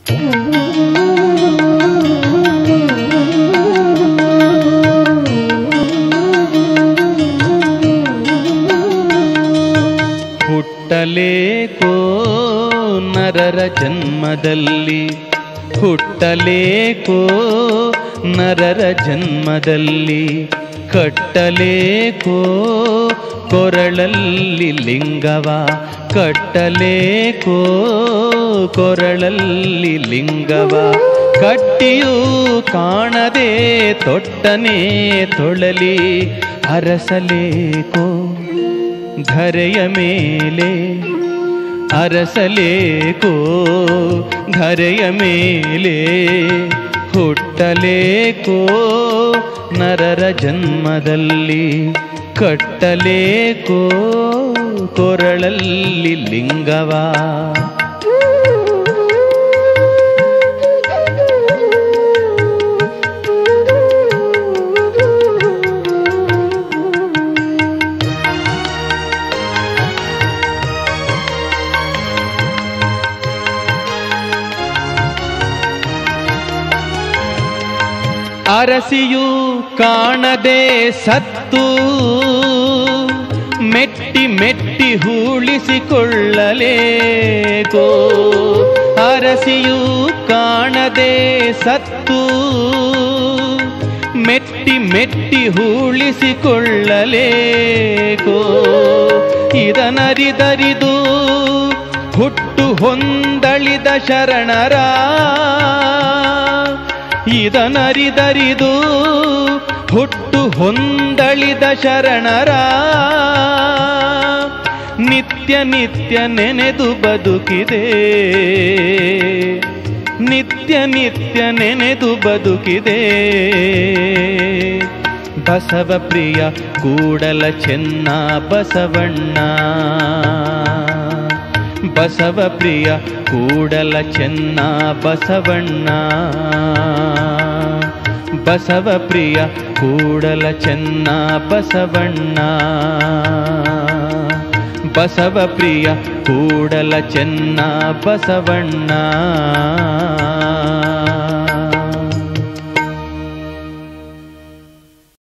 ಹುಟ್ಟಲೇಕೋ ನರರ ಜನ್ಮದಲ್ಲಿ ಹುಟ್ಟಲೇಕೋ ನರರ ಜನ್ಮದಲ್ಲಿ ಕಟ್ಟಲೇಕೋ ಕೊರಳಲ್ಲಿ ಲಿಂಗವ ಕಟ್ಟಲೇಕೋ ಕೊರಳಲ್ಲಿ ಲಿಂಗವ ಕಟ್ಟಿಯೂ ಕಾಣದೆ ತೊಟ್ಟನೆ ತೊಳಲಿ ಅರಸಲೇಕೋ ಧರೆಯ ಮೇಲೆ ಅರಸಲೇಕೋ ಧರೆಯ ಮೇಲೆ ಹುಟ್ಟಲೇಕೋ ನರರ ಜನ್ಮದಲ್ಲಿ ಕಟ್ಟಲೇಕೋ ಕೊರಳಲ್ಲಿ ಲಿಂಗವಾ ಅರಸಿಯು ಕಾಣದೆ ಸತ್ತು ಮೆಟ್ಟಿ ಮೆಟ್ಟಿ ಹೂಳಿಸಿಕೊಳ್ಳಲೇಕೋ ಅರಸಿಯು ಕಾಣದೆ ಸತ್ತು ಮೆಟ್ಟಿ ಮೆಟ್ಟಿ ಹೂಳಿಸಿಕೊಳ್ಳಲೇಕೋ ಇದನರಿದರಿದು ಹುಟ್ಟು ಹೊಂದಳಿದ ಶರಣರ ಇದನರಿದರಿದು ಹುಟ್ಟು ಹೊಂದಳಿದ ಶರಣರ ನಿತ್ಯ ನಿತ್ಯ ನೆನೆದು ಬದುಕಿದೆ ನಿತ್ಯ ನಿತ್ಯ ನೆನೆದು ಬದುಕಿದೆ ಬಸವ ಪ್ರಿಯ ಕೂಡಲ ಚೆನ್ನ ಬಸವಣ್ಣ ಬಸವ ಪ್ರಿಯ ಕೂಡಲ ಚೆನ್ನ ಬಸವಣ್ಣ ಬಸವ ಪ್ರಿಯ ಕೂಡಲ ಚೆನ್ನ ಬಸವಣ್ಣ ಬಸವ ಪ್ರಿಯ ಕೂಡಲ ಚೆನ್ನ ಬಸವಣ್ಣ